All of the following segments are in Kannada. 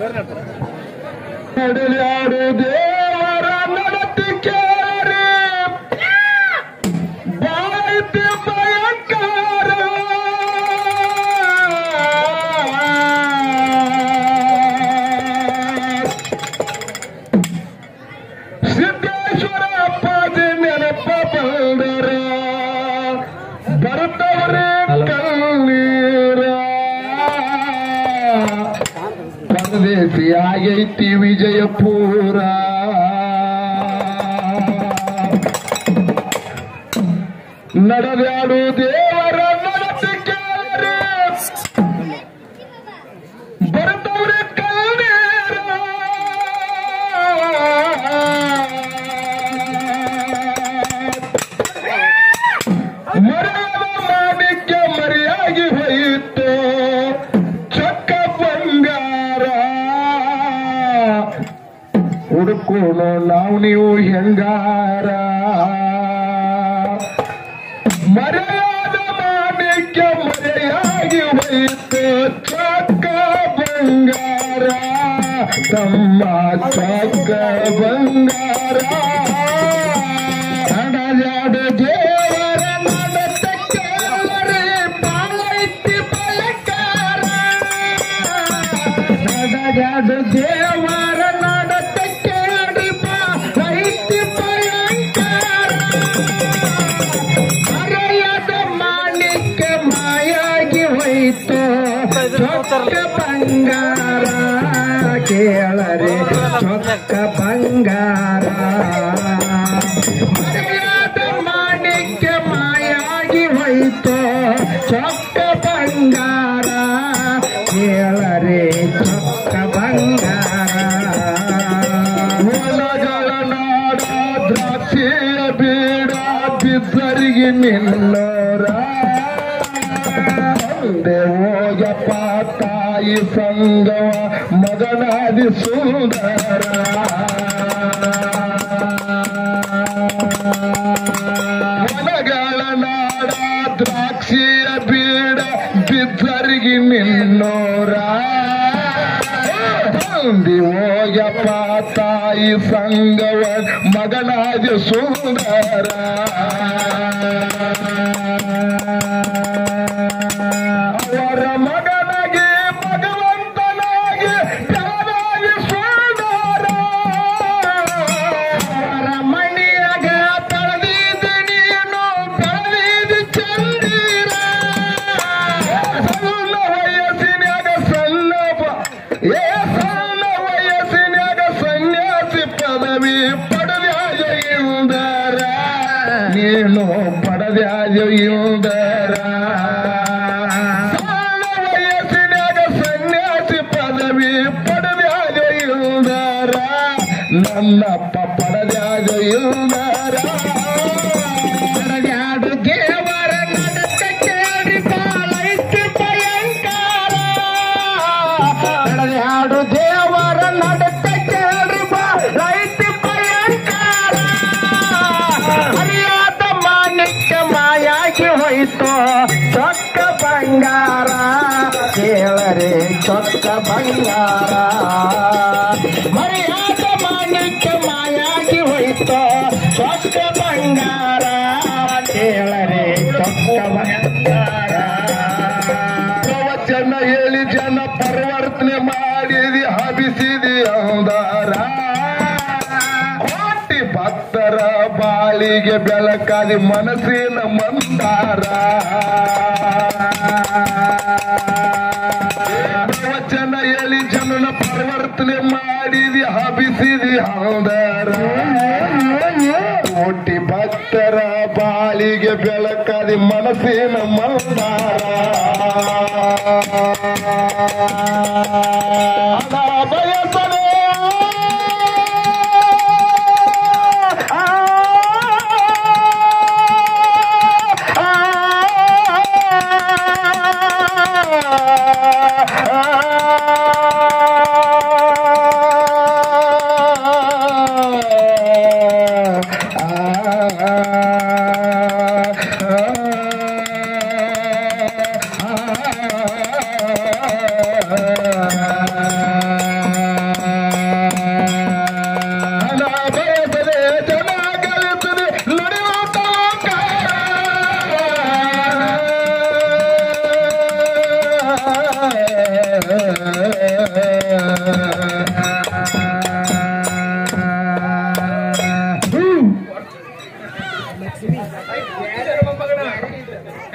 ನಡೆದಾಡು ದೇವರ ನಡತಿ ಕೇಳಿ ಬಾಯ್ತಿ ಭಯಂಕರ ಸಿದ್ದೇಶ್ವರ ಅಪ್ಪಾಜಿ ನೆನಪ ಬಂದರ ಬರ್ತವ್ರೆ ಕಣ್ಣೀರ ಪರದೇಶಿ ಆಗೈತಿ ವಿಜಯಪುರ ನಡೆದಾಡು ದೇವರ ನಡತಿ ಕೇಳ್ರಿ ಬರ್ತವ್ರೆ ಕಣ್ಣೀರ ಮರದ ಮಾಣಿಕ್ಯ ಮರಿಯಾಗಿ ಹೋಯಿತು ಚಕ್ಕ ಬಂಗಾರ ಹುಡುಕೋಣ ನಾವು ನೀವು ಹೆಂಗಾರ ಮರೆಯಾದ ಮಾಣಿಕ್ಯ ಮರೆಯಾಗಿ ಹೋಯಿತು ಚಕ್ಕ ಬಂಗಾರ ತಮ್ಮ ಚಕ್ಕ ಬಂಗಾರ ಹಣಜಾಡ ದೇವರ ನಡತಕ್ಕೆ ಪಾಲೈತಿ ಬಲಕಾರ ನಡಜಾಡ ದೇವರ ನಡತಕ್ಕೆ ಪಾಲೈತಿ ಭಯಂಕರ ಮರೆಯದ ಮಾಣಿಕ್ಯ ಮಾಯಾಗಿ ಹೋಯ್ತು ಚೊಕ್ಕ ಬಂಗಾರ ಕೇಳರೆ ಚೊಕ್ಕ ಬಂಗಾರ ಮರೆಯದ ಮಾಣಿಕ್ಯ ಮಾಯಾಗಿ ಹೋಯ್ತು ಚೊಕ್ಕ ಬಂಗಾರ ಕೇಳರೆ ಚೊಕ್ಕ ಬಂಗಾರ ಹೊಲಗಳ ನಾಡ ದ್ರಾಕ್ಷಿಯ ಬೀಡ ಬಿದ್ದರಿಗೆ ನಿನ್ನೋರ ತಂದೆ ಹೋಗಪ್ಪ ತಾಯಿ ಸಂಗವ ಮಗನಾದಿ ಸುಂದರ ಹೊಲಗಳ ನಾಡ ದ್ರಾಕ್ಷಿಯ ಬೀಡ ಬಿದ್ದರಿಗೆ ನಿನ್ನೋರ ತಂದಿ ಹೋಗಪ್ಪ ತಾಯಿ ಸಂಗವ ಮಗನಾದ ಸುಂದರ ಅವರ ಮಗನಾಗಿ ಭಗವಂತನಾಗಿ ತಾನಾಗಿ ಸುಂದರ ಅವರ ಮಣಿಯಾಗ ತಳದಿದ್ದ ನೀನು ತಳದಿದ್ದ ಚಂದಿರ ಸಣ್ಣ ವಯಸ್ಸಿನಾಗ ಸಲ್ಲಪ ಏ ಸಣ್ಣ ವಯಸ್ಸಿನಾಗ ಸನ್ಯಾಸಿ ಪದವಿ ಪಡೆದ್ಯಾಜ ಇಂದರ ನೀನು ಪಡೆದ್ಯಾಜ ಇಂದರ ಸಣ್ಣ ವಯಸ್ಸಿನಾಗ ಸನ್ಯಾಸಿ ಪದವಿ ಪಡೆದ್ಯಾಜ ಇಂದರ ನನ್ನಪ್ಪ ಪಡೆದ್ಯಾಜ ಇಂದರ ಪಡೆದ್ಯಾಡು ದೇವರ ನಡಕ ಕೇಳಿ ಬಾಳೈತಿ ಭಯಂಕರ ನಡೆದಾಡು ದೇವರ ನಡಕ ಕೇಳಿ ಬಾಳೈತಿ ಭಯಂಕರ ಹರಿಯಾದ ಮಾಣಿಕ್ಯ ಮಾಯಾಗಿ ಹೋಯ್ತು ಚೊಕ್ಕ ಬಂಗಾರ ಕೇಳರೆ ಚೊಕ್ಕ ಬಂಗಾರ ಮರ್ಯಾದ ಮಾಣಿಕ್ಯ ಮಾಯಾಗಿ ಹೋಯ್ತು ಚೊಕ್ಕ ಬಂಗಾರ ಕೇಳರೆ ಚೊಕ್ಕ ಬಂಗಾರ ಪ್ರವಚನ ಹೇಳಿ ಜನ ಪರಿವರ್ತನೆ ಮಾಡಿದಿ ಹಬಿಸಿದಿ ಅಂದಾರ ಕೋಟಿ ಭಕ್ತರ ಬಾಳಿಗೆ ಬೆಳಕಾದಿ ಮನಸ್ಸಿನ ಮಂದಾರ ಪ್ರವಚನ ಹೇಳಿ ಜನನ ಪರಿವರ್ತನೆ ಮಾಡಿದಿ ಹಬಿಸಿದಿ ಅಂದಾರ ಕೋಟಿ ಭಕ್ತರ ಬಾಳಿಗೆ ಬೆಳಕಾದಿ ಮನಸ್ಸಿನ ಮಂದಾರ ಹಣ ಬಯಸಲೇ ಆ, ಆ,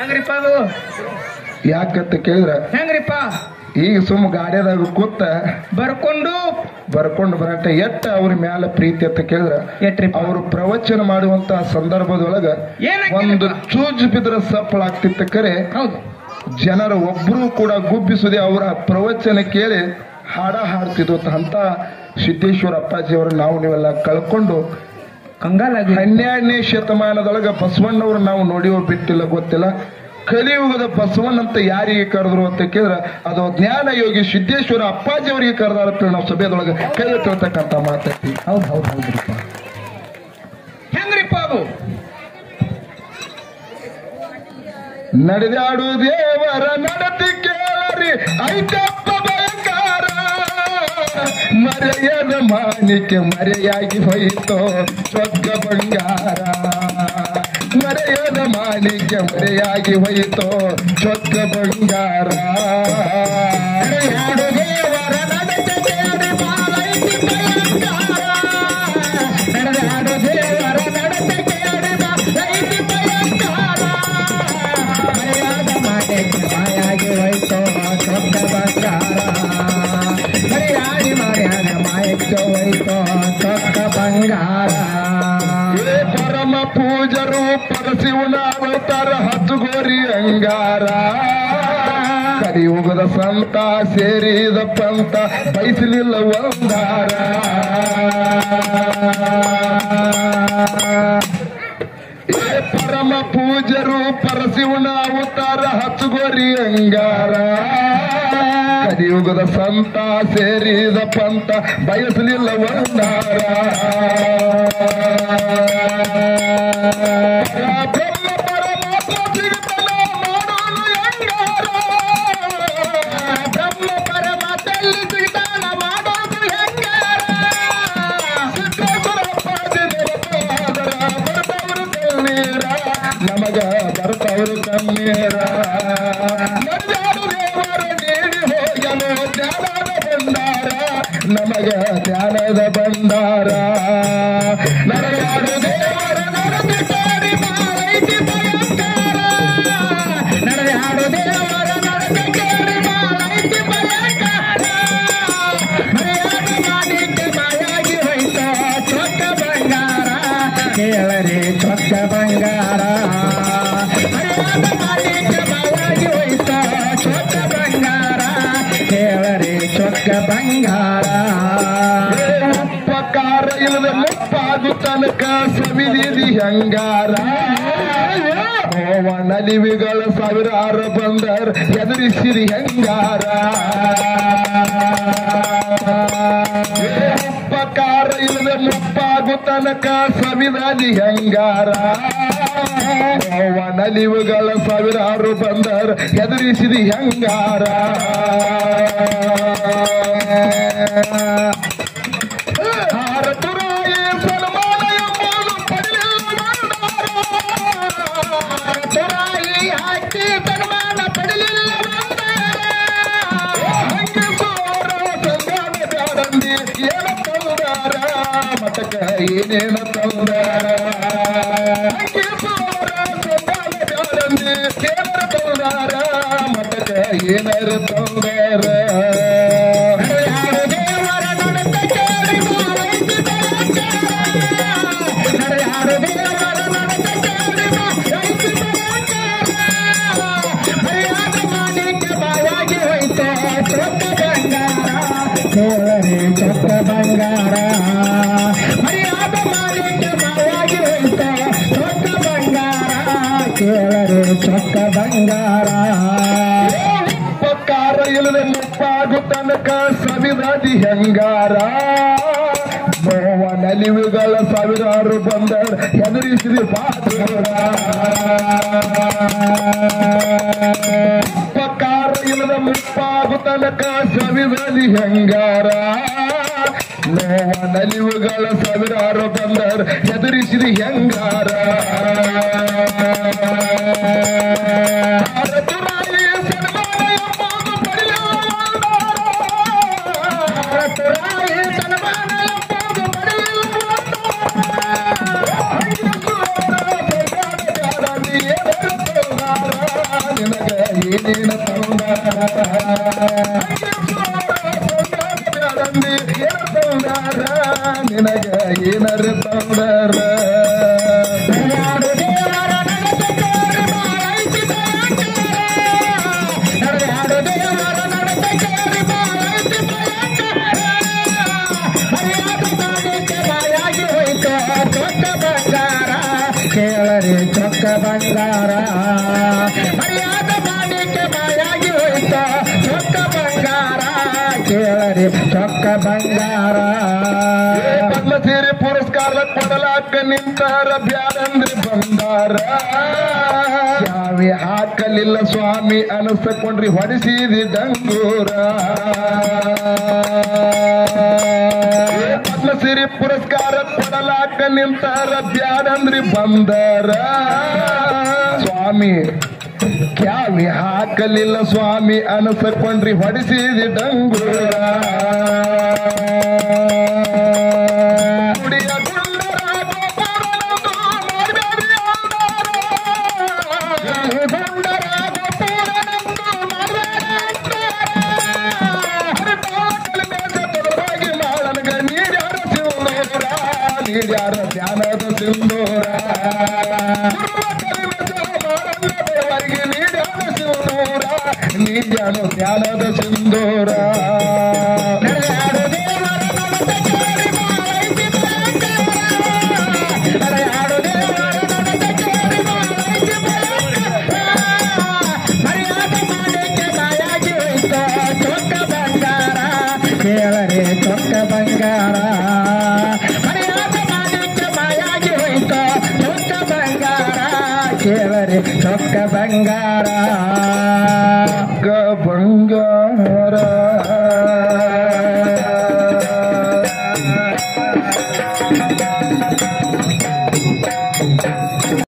ಹೆಂಗ್ರಿಪ್ಪ ಅದು ಯಾಕಂತ ಕೇಳಿದ್ರ ಹೆಂಗ್ರಿಪ್ಪ ಈಗ ಸುಮ್ಮ ಗಾಡಿಯಾದಾಗ ಕೂತ ಬರ್ಕೊಂಡು ಬರ್ಕೊಂಡು ಬರಟ ಎಟ್ಟ ಅವ್ರ ಮ್ಯಾಲ ಪ್ರೀತಿ ಅಂತ ಕೇಳಿದ್ರ ಎಟ್ರಿಪ್ಪ ಅವರು ಪ್ರವಚನ ಮಾಡುವಂತ ಸಂದರ್ಭದೊಳಗ ಏನಾಗ್ತಿದೆಪ್ಪ? ಒಂದು ಚೂಜ್ ಬಿದ್ರ ಸಪ್ಪಳ ಆಗ್ತಿತ್ತ ಕರೆ ಹೌದು ಜನರ ಒಬ್ರು ಕೂಡ ಗುಬ್ಬಿಸದೆ ಅವರ ಪ್ರವಚನ ಕೇಳಿ ಹಾಡ ಹಾಡ್ತಿದ್ವು ಅಂತ ಸಿದ್ದೇಶ್ವರ ಅಪ್ಪಾಜಿಯವರು ನಾವು ನೀವೆಲ್ಲ ಕಳ್ಕೊಂಡು ಕಂಗಾಲಾಗಿ ಹನ್ನೆರಡನೇ ಶತಮಾನದೊಳಗ ಬಸವಣ್ಣವ್ರು ನಾವು ನೋಡಿಯೋ ಬಿಟ್ಟಿಲ್ಲ ಗೊತ್ತಿಲ್ಲ ಕಲಿಯುಗದ ಬಸವಣ್ಣ ಅಂತ ಯಾರಿಗೆ ಕರೆದ್ರು ಅಂತ ಕೇಳಿದ್ರೆ ಅದು ಜ್ಞಾನ ಯೋಗಿ ಸಿದ್ದೇಶ್ವರ ಅಪ್ಪಾಜಿ ಅವರಿಗೆ ಕರೆದಾರ ಅಂತ ನಾವು ಸಭೆದೊಳಗೆ ಕೈ ಎತ್ತಿರ್ತಕ್ಕಂಥ ಮಾತಾಡ್ತೀವಿ ಹೌದು ಹೌದು ಹೌದ್ರಿಪ್ಪ ಹೆಂಗ್ರಿಪ್ಪ ಅದು ನಡೆದಾಡು ದೇವರ ನಡತಿ ಕೇಳರಿ ಐತಪ್ಪ ಭಯಂಕಾರ ಮರೆಯದ ಮಾಣಿಕ್ಯ ಮರೆಯಾಗಿ ಹೋಯಿತೋ ಸ್ವರ್ಗ ಬಂಗಾರ ಮರೆಯದ ಮಾಣಿಕ್ಯ ಮರೆಯಾಗಿ ಹೋಯಿತೋ ಸ್ವರ್ಗ ಬಂಗಾರ ನಡೆದಾಡು ದೇವರ ನಡತಿ ಕೇಳಿ ಬಾಳೈತಿ ಭಯಂಕಾರ. ನಡೆದಾಡು ದೇವರ ನಡತಿ ಕೇಳಿ ಬಾಳೈತಿ ಭಯಂಕಾರ. ಮರ್ಯಾದ ಮಾಡಕ್ಕೆ ಮಾಯಾಗಿ ಹೋಯ್ತೋ ಶಬ್ದ ಬಂಗಾರ ಮರ್ಯಾದೆ ಮರ್ಯಾದ ಮಾಯಕ್ಕೆ ಹೋಯ್ತೋ ಶಬ್ದ ಬಂಗಾರ ಏ ಪರಮ ಪೂಜರು ಪರಶಿವನ ಅವತಾರ ಹತ್ತುಗೋರಿ ಅಂಗಾರ ಕಲಿಯುಗದ ಸಂತ ಸೇರಿದ ಪಂತ ಬಯಸಲಿಲ್ಲ ಒಂದಾರ ಏ ಪರಮ ಪೂಜರು ಪರಶಿವನ ಅವತಾರ ಹಚ್ಚುಗೋರಿ ಅಂಗಾರ ಕಲಿಯುಗದ ಸಂತ ಸೇರಿದ ಪಂತ ಬಯಸಲಿಲ್ಲ ಒಂದಾರ ಬ್ರಹ್ಮ ಪರಮಾತ್ಮ ಸಿಗುತ್ತಲ ಮಾಡೋನು ಹೆಂಗಾರ ಬ್ರಹ್ಮ ಪರಮಾತ್ಮಲ್ಲಿ ಸಿಗ್ತಾನ ಮಾಡೋದು ಹೆಂಗಾರ ಸಿದ್ದೇಶ್ವರ ಅಪ್ಪಾಜಿ ನೆನಪಾದರ ಬರ್ತವರು ಕಣ್ಣೀರ ನಮಗ ಬರ್ತವರು ಕಣ್ಣೀರ ಮಧ್ಯಾಹ್ನ ದೇವರ ನೀಡಿ ಹೋಗಲು ಜ್ಞಾನದ ಬಂದಾರ ನಮಗ ಜ್ಞಾನದ ಬಂದಾರ ನಡೆಯಾಡು ದೇವರ ನಡೆದು ಸಾರಿ ಮಾರೈತಿ ಭಯಂಕರ ನಡೆಯಾಡು ದೇವರ ನಡೆದು ಕೇಳಿ ಮಾರೈತಿ ಭಯಂಕರ ಮರ್ಯಾದ ಮಾಡಿದ್ದೆ ಮಾಯಾಗಿ ಹೋಯ್ತ ಚೊಕ್ಕ ಬಂಗಾರ ಕೇಳರೆ ಚೊಕ್ಕ ಬಂಗಾರ ಮರ್ಯಾದ ಮಾಡಿದ್ದೆ ಮಾಯಾಗಿ ಹೋಯ್ತ ಚೊಕ್ಕ ಬಂಗಾರ ಕೇಳರೆ ಚೊಕ್ಕ ಬಂಗಾರ ಉಪಕಾರ ಇಲ್ಲದ ಮುಪ್ಪಾಗು ತನಕ ಸವಿದಿದಿ ಹಂಗಾರ ನಲಿವಿಗಳ ಸಾವಿರಾರು ಬಂದರ್ ಎದುರಿಸಿರಿ ಹೆಂಗಾರ ಉಪಕಾರ ಇಲ್ಲದ ಮುಪ್ಪಾಗು ತನಕ ಸವಿದಾದಿ ಹೆಂಗಾರ ನಲಿವುಗಳ ಸಾವಿರಾರು ಬಂದರ್ ಎದುರಿಸಿದಿ ಹೆಂಗಾರ ಭಾರತರಾಯೇ ಸನ್ಮಾನ ಎಂಬುದು ಪಡೆಯಲು ಭಾರತರಾಯಿ ಹಾಕಿ ಸನ್ಮಾನ ಪಡೆಯಲಿಲ್ಲ ಸಂಧಾನದಾರಂದಿ ಏನ ತಂದಾರ ಮತಕ ಏನೇನ ತಂದಾರ ಸಂಧಾನದಾರಂದಿ ಏನಾರ ತಂದಾರ ಮತಕ ಏನಾರ ತಂದಾರ ದೇವರ ನಡತೆ ಕೇಳಿ ಮಾರೈತಿ ನಡೆಯಾಡು ದೇವರ ನಡತೆ ಕೇಳಿ ಮಾರೈತಿ ಮರ್ಯಾದ ಮಾಡಿಕ್ಕೆ ಬಾಯಾಗಿ ಹೋಯ್ತು ಚೊಕ್ಕ ಬಂಗಾರ ಕೇಳರೆ ಚೊಕ್ಕ ಬಂಗಾರ ಮರ್ಯಾದ ಮಾಡಿಕ್ಕೆ ಬಾಯಾಗಿ ಹೋಯ್ತು ಚೊಕ್ಕ ಬಂಗಾರ ಕೇಳರೆ ಚೊಕ್ಕ ಬಂಗಾರ ಉಪಕಾರ ಇಲ್ಲದೆ ಮುಪ್ಪಾಗು ತನಕ ಸವಿದಾದಿ ಹೆಂಗಾರ ನೋವ ನಲಿವುಗಳ ಸಾವಿರಾರು ಬಂದರ್ ಎದುರಿಸಿರಿ ಪಾತ್ರ ಉಪಕಾರ ಇಲ್ಲದ ಮುಪ್ಪಾಗು ತನಕ ಸವಿದಾದಿ ಹೆಂಗಾರ ನೋವ ನಲಿವುಗಳ ಸಾವಿರಾರು ಬಂದರ್ ಎದುರಿಸಿರಿ ಹೆಂಗಾರ ಭಾರತರಾಯಿ ಸನ್ಮಾನ ಎಂಬುದು ಪಡೆಯಲಾರ ಸನ್ಮಾನ ಎಂಬುದು ಪಡೆಯಲಾರ ನಿನಗ ಏನೇನ ತಂದಾರಂದಿ ಏನ ತಂದಾರ ನಿನಗ ಏನರ ತಂದಾರ ಕೇಳರಿ ಚೊಕ್ಕ ಬಂಗಾರ ಮರ್ಯಾದ ಮಾಡಿಕೆ ಮಾಯಾಗಿ ಹೋಯ್ತ ಚೊಕ್ಕ ಬಂಗಾರ ಕೇಳರಿ ಚೊಕ್ಕ ಬಂಗಾರ ಪದ್ಮಶ್ರೀ ಪುರಸ್ಕಾರ ಕೊಡಲಾಕ ನಿಂತಾರ ಬ್ಯಾರಂದ್ರಿ ಬಂದಾರ ಯಾವಿ ಹಾಕಲಿಲ್ಲ ಸ್ವಾಮಿ ಅನಸ್ತಕೊಂಡ್ರಿ ಹೊಡಿಸಿದಿ ಡಂಗೂರ ಪದ್ಮಶ್ರೀ ಪುರಸ್ಕಾರ ಕೊಡಲಾಕ ನಿಂತಾರ ಬ್ಯಾರಂದ್ರಿ ಬಂದಾರ ಸ್ವಾಮಿ ಕ್ಯಾವಿ ಹಾಕಲಿಲ್ಲ ಸ್ವಾಮಿ ಅನಸಕೊಂಡ್ರಿ ಹೊಡಿಸಿದಿ ಡಂಗೂರ ಗುಡಿಯ ಗುಂಡರ ಗೋಪುರನಂದು ಮಾಡ್ಬ್ಯಾಡ್ರಿ ಅಂದಾರ. ಗುಂಡರ ಗೋಪುರನಂದು ಮಾಡ್ಬ್ಯಾಡ್ರಿ ಅಂದಾರ. ಹರಿತಾಕಲ ಮೇಸ ತೊಡವಾಗಿ ಮಾಳನಗ ನೀಡ್ಯಾರ ಸಿಂಧೂರ ನೀಡ್ಯಾರ ಧ್ಯಾನದ ಸಿಂಧೂರ ಮಾಳಂಗದವರಿಗೆ ನೀಡ್ಯಾರ ಸಿಂಧೂರ ನೀಡ್ಯಾನ ಧ್ಯಾನದ ಸಿಂಧೂರ ಕೇಳರೆ ಚೊಕ್ಕ ಬಂಗಾರ ಮರ್ಯಾದ ಮಾಡಿಕೆ ಮಾಯಾಗಿ ಹೋಯ್ತ ಚೊಕ್ಕ ಬಂಗಾರ ಕೇಳರೆ ಚೊಕ್ಕ ಬಂಗಾರ